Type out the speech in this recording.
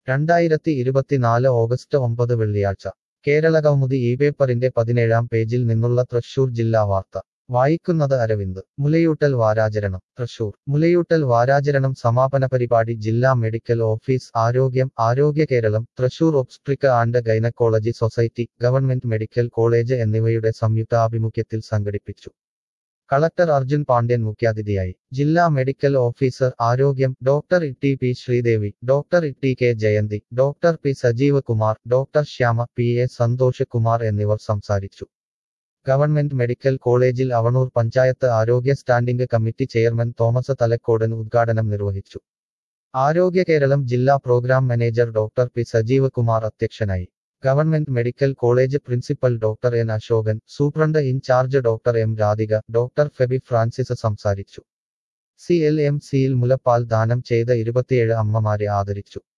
രണ്ടായിരത്തി ഇരുപത്തിനാല് ഓഗസ്റ്റ് ഒമ്പത് വെള്ളിയാഴ്ച കേരളകൗമുദി ഈ പേപ്പറിന്റെ പതിനേഴാം പേജിൽ നിന്നുള്ള തൃശൂർ ജില്ലാ വാർത്ത വായിക്കുന്നത് അരവിന്ദ് മുലയൂട്ടൽ വാരാചരണം തൃശൂർ മുലയൂട്ടൽ വാരാചരണം സമാപന പരിപാടി ജില്ലാ മെഡിക്കൽ ഓഫീസ് ആരോഗ്യം ആരോഗ്യ Keralam Thrissur obstetric and gynaecology society government medical college എന്നിവയുടെ സംയുക്താഭിമുഖ്യത്തിൽ സംഘടിപ്പിച്ചു കളക്ടർ അർജുൻ പാണ്ഡ്യൻ മുഖ്യാതിഥിയായി ജില്ലാ മെഡിക്കൽ ഓഫീസർ ആരോഗ്യം doctor E P Sreedevi doctor E K Jayanthi doctor P Sajeev Kumar doctor Shyama P A Santhosh Kumar എന്നിവർ സംസാരിച്ചു ഗവൺമെന്റ് മെഡിക്കൽ കോളേജിൽ അവണൂർ പഞ്ചായത്ത് ആരോഗ്യ standing committee chairman Thomas Thalakkodan ഉദ്ഘാടനം നിർവഹിച്ചു ആരോഗ്യ കേരളം ജില്ലാ programme manager doctor P Sajeev Kumar അധ്യക്ഷനായി government medical college principal doctor N Asokan superintendent in charge doctor M Radhika doctor Febi Francis സംസാരിച്ചു സി എൽ എം സിയിൽ മുലപ്പാൽ ദാനം ചെയ്ത ഇരുപത്തിയേഴ് അമ്മമാരെ ആദരിച്ചു